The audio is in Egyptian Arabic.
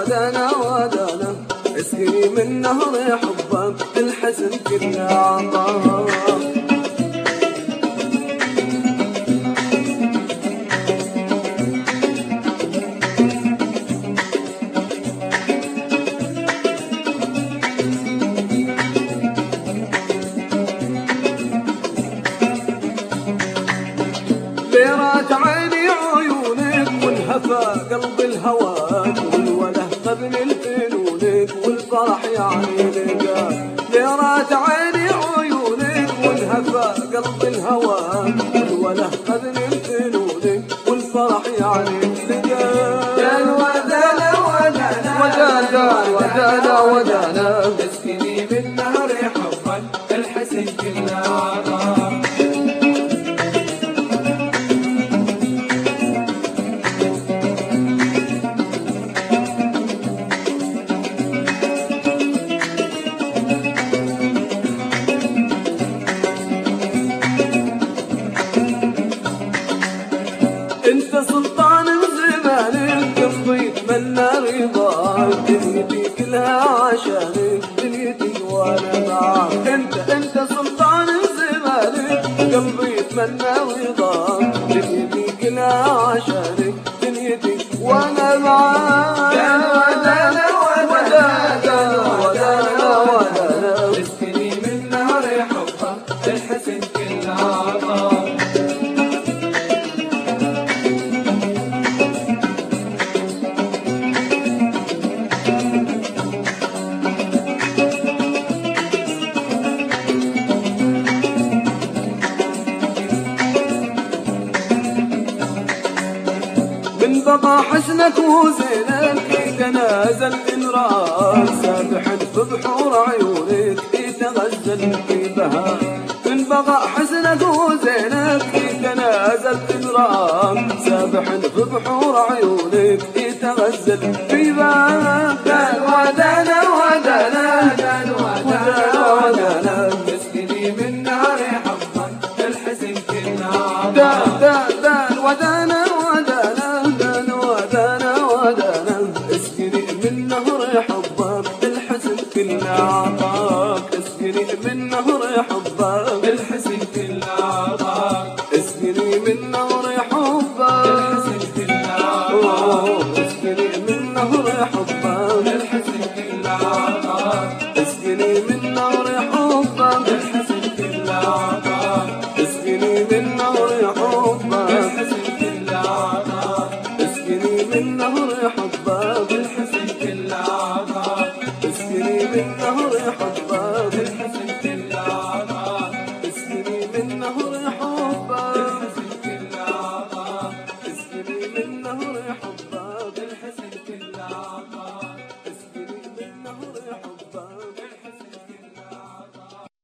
ودانا ودانا اسقني من نهر حبك الحزن كله عطاك بيرات عيني عيونك والهفا قلب الهواك والوله قبل الفنونك والفرح يعني لقاك بيرات عيني عيونك والهفا قلب الهواك والوله قبل الفنونك والفرح يعني لقاك ودانا ودانا ودانا ودانا ودانا اسقني من نهر حبك الحسن كله عطاك انت سلطان زمانك قلبي يتمنى رضاك دنيتي كلها عشانك دنيتي وانا معاك انت انت سلطان زمانك قلبي يتمنى رضاك دنيتي كلها عشانك دنيتي وانا معاك ودانا ودانا ودانا ودانا اسقني من نهر حبك الحسن كله عطاك من بقى حسنك وزينك يتنازل إن رآك سابح في بحور عيونك يتغزل في بهاء من بقى حسنك وزينك يتنازل إن رآك سابح في بحور عيونك يتغزل في بهاء ودانا ودانا ودانا ودانا ودانا اسقني من نهر حبك الحسن كله دا عطاك دا دا ودانا ودانا دانا ودانا ودانا اسقني من نهر حب